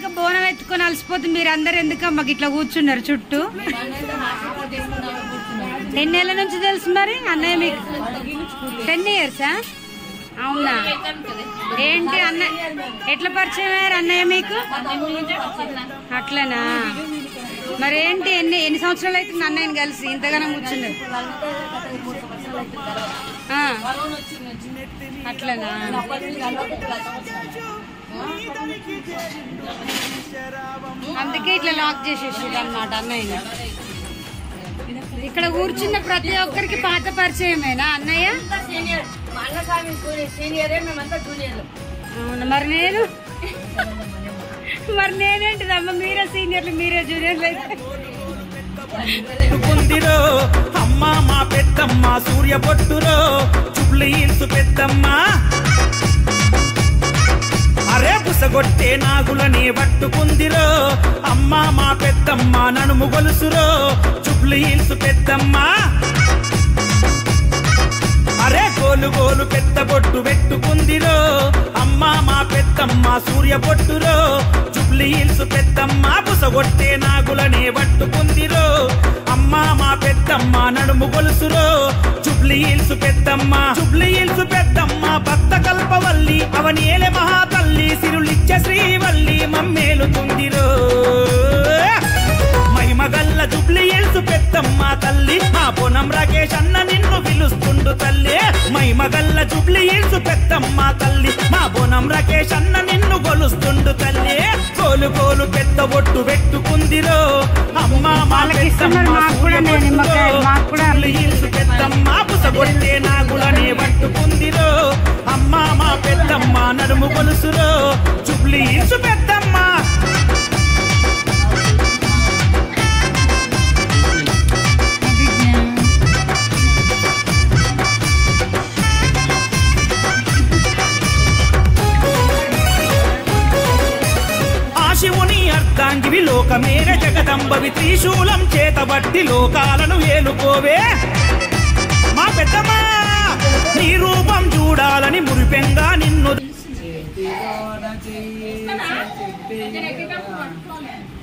దాకా బోనం ఎత్తుకొని అలసిపోతే మీరు అందరు ఎందుకమ్మా ఇట్లా కూర్చున్నారు చుట్టూ ఎన్నేళ్ళ నుంచి తెలుసు మరి అన్నయ్య మీకు టెన్ ఇయర్సా అవునా ఏంటి అన్న ఎట్లా పరిచయం అయ్యారు అన్నయ్య మీకు అట్లనా మరి ఏంటి ఎన్ని ఎన్ని సంవత్సరాలు అవుతుంది అన్నయ్యని కలిసి ఇంతగానో కూర్చున్నారు ఆ, అట్లనా అందుకే ఇట్లా లాక్ చేసేసారు అనమాట అన్నయ్య ఇక్కడ కూర్చున్న ప్రతి ఒక్కరికి పాత పరిచయమేనా అన్నయ్య సీనియర్ మా అన్నస్వామి సీనియరే మేమంతా జూనియర్లు అవును మరి నేను మరి నేనేంటిదమ్మా మీరే సీనియర్లు మీరే జూనియర్లు అయితే పొందిరో అమ్మ మా పెద్దమ్మ సూర్య పొట్టురో చుబ్లి ఇల్సు పెద్దమ్మ అరే బుసగొట్టే నాగులని పట్టుకుందిరో అమ్మ మా పెద్దమ్మ నడుము గొలుసురో చుబ్లి ఇల్సు పెద్దమ్మ అరే గోలు గోలు పెద్ద బొట్టు పెట్టుకుందిరో అమ్మ మా పెద్దమ్మ సూర్య పొట్టురో జుబ్లీ హిల్స్ పెద్దమ్మ బుసగొట్టే నాగులనే పట్టుకుందిరో అమ్మ మా పెద్దమ్మ నడుము గొలుసురో జుబ్లీ హిల్స్ పెద్దమ్మ జుబ్లీ హిల్స్ పెద్దమ్మ భక్త కల్పవల్లి అవనేలే మహాతల్లి సిరులిచ్చ శ్రీవల్లి మమ్మేలుతుందిరో మహిమగల్ల జుబ్లి ఎల్సు పెద్దమ్మ తల్లి మా పొనం రాకేష్ అన్న నిన్ను పిలుస్తుండు తల్లి మహిమగల్ల జుబ్లి ఎల్సు పెద్దమ్మ తల్లి మా పొనం రాకేష్ అన్న నిన్ను కొలుస్తుండు తల్లి కోలు కోలు పెద్ద ఒట్టు పెట్టుకుందిరో అమ్మ మా వాళ్ళకి ఇస్తున్నారు, మాకు కూడా నేను నిమ్మకాయలు, మాకు కూడా జుబ్లి ఎల్సు పెద్దమ్మ పుసగొట్టే నాగులనే పట్టుకుందిరో అమ్మ మా పెద్దమ్మ నడుము కొలుసురో జుబ్లి ఎల్సు పెద్దమ్మ ఆ శివుని అర్ధాంగివి లోకమేర జగదంబవి త్రిశూలం చేతబట్టి లోకాలను ఏలుకోవే మా పెద్దమ్మా నీ రూపం చూడాలని మురిపెంగా నిన్ను